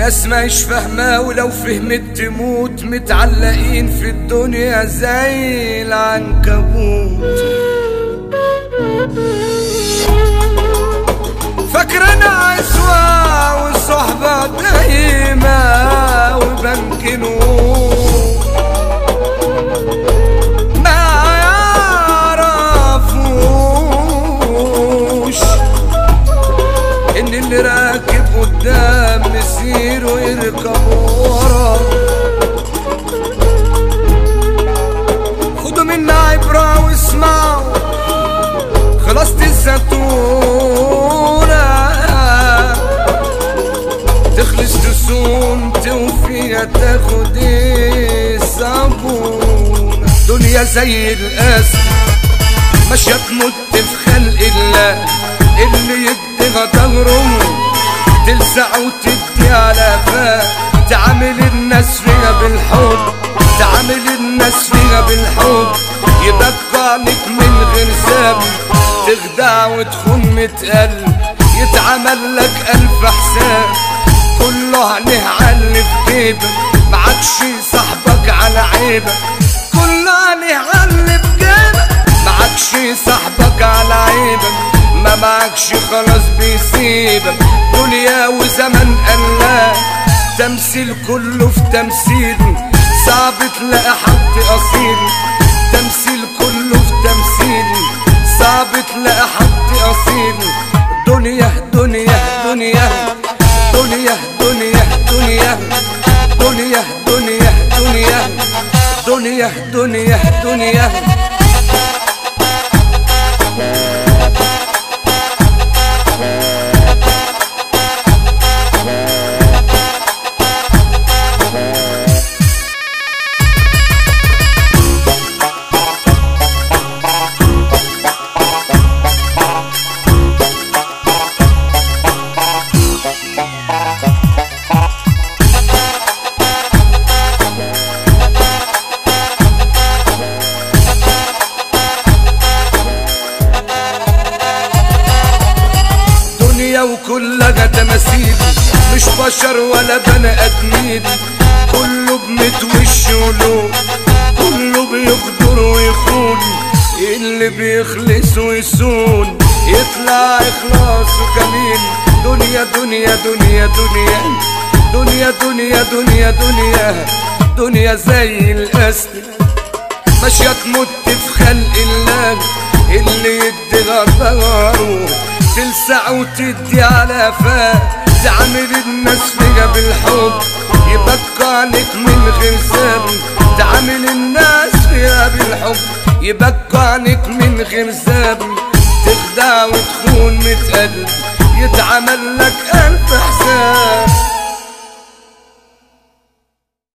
ناس مش فاهمة ولو فهمت تموت متعلقين في الدنيا زي العنكبوت فاكرنا عزوة والصحبة دايمة وبنك نور ما يعرفوش ان اللي راكب قدام مسير ويركب ورا خدوا منا عبرة واسمعوا خلاصة الزتونة تخلص تصوم توفي تاخد الصابونة دنيا زي القاسم ماشية تموت في خلق الله اللي يديها ظهره تلسع وتدي على فاه تعامل الناس فيها بالحب تعامل الناس فيها بالحب يبقى عنك من غير ذنب تخدع وتخون متقل يتعمل لك ألف حساب كله عليه علي في جيبك معكش صاحبك على عيبك كله عليه علي في جيبك معكش صاحبك على عيبك ما معكش خلاص بيسيبك دنيا وزمن قلال تمثيل كله في تمثيل صعب تلاقي حد اصيل تمثيل كله في تمثيل صعب تلاقي حد اصيل دنيا دنيا دنيا دنيا دنيا دنيا دنيا دنيا دنيا دنيا دنيا دنيا دنيا وكلها تماثيل مش بشر ولا بني ادمين كله بميت وش ولون كله بيقدر ويخون اللي بيخلص ويسون يطلع اخلاصه كمين دنيا دنيا دنيا دنيا دنيا دنيا دنيا دنيا دنيا زي الاسد ماشية تموت في خلق الله اللي يدي غداره تلسع وتدي على فاه تعامل الناس فيها بالحب يبكى عليك من غير ذنب تعامل الناس فيها بالحب يبكى عليك من غير ذنب تخدع وتخون متقلب يتعمل لك ألف حساب